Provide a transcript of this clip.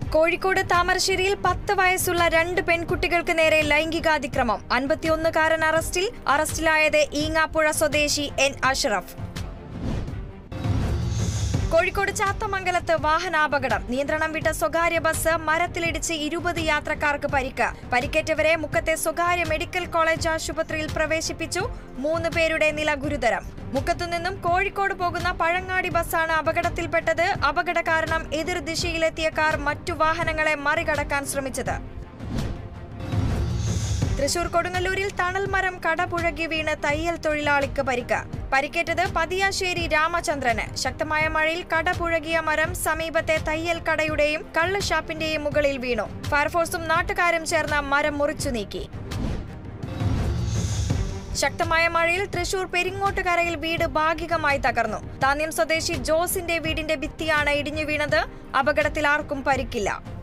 കോഴിക്കോട് താമരശ്ശേരിയിൽ പത്ത് വയസ്സുള്ള രണ്ട് പെൺകുട്ടികൾക്ക് നേരെ ലൈംഗികാതിക്രമം അൻപത്തിയൊന്നുകാരൻ അറസ്റ്റിൽ അറസ്റ്റിലായത് ഈങ്ങാപ്പുഴ സ്വദേശി എൻ അഷ്റഫ് കോഴിക്കോട് ചാത്തമംഗലത്ത് വാഹനാപകടം നിയന്ത്രണം വിട്ട സ്വകാര്യ ബസ് മരത്തിലിടിച്ച് ഇരുപത് യാത്രക്കാർക്ക് പരിക്ക് പരിക്കേറ്റവരെ മുക്കത്തെ സ്വകാര്യ മെഡിക്കൽ കോളേജ് ആശുപത്രിയിൽ പ്രവേശിപ്പിച്ചു മൂന്ന് പേരുടെ നില ഗുരുതരം മുക്കത്തുനിന്നും കോഴിക്കോട് പോകുന്ന പഴങ്ങാടി ബസ്സാണ് അപകടത്തിൽപ്പെട്ടത് അപകട കാരണം എതിർ ദിശയിലെത്തിയ കാർ മറ്റു വാഹനങ്ങളെ മറികടക്കാൻ ശ്രമിച്ചത് തൃശൂർ കൊടുങ്ങല്ലൂരിൽ തണൽ മരം കടപുഴകി വീണ് തയ്യൽ തൊഴിലാളിക്ക് പരിക്ക് പരിക്കേറ്റത് പതിയാശ്ശേരി രാമചന്ദ്രന് ശക്തമായ മഴയിൽ കടപുഴകിയ മരം സമീപത്തെ തയ്യൽ കടയുടെയും കള്ള് ഷാപ്പിന്റെയും മുകളിൽ വീണു ഫയർഫോഴ്സും നാട്ടുകാരും ചേർന്ന് മരം മുറിച്ചു നീക്കി ശക്തമായ മഴയിൽ തൃശൂർ പെരിങ്ങോട്ടുകരയിൽ വീട് ഭാഗികമായി തകർന്നു താന്യം സ്വദേശി ജോസിന്റെ വീടിന്റെ ഭിത്തിയാണ് ഇടിഞ്ഞു വീണത് അപകടത്തിൽ ആർക്കും പരിക്കില്ല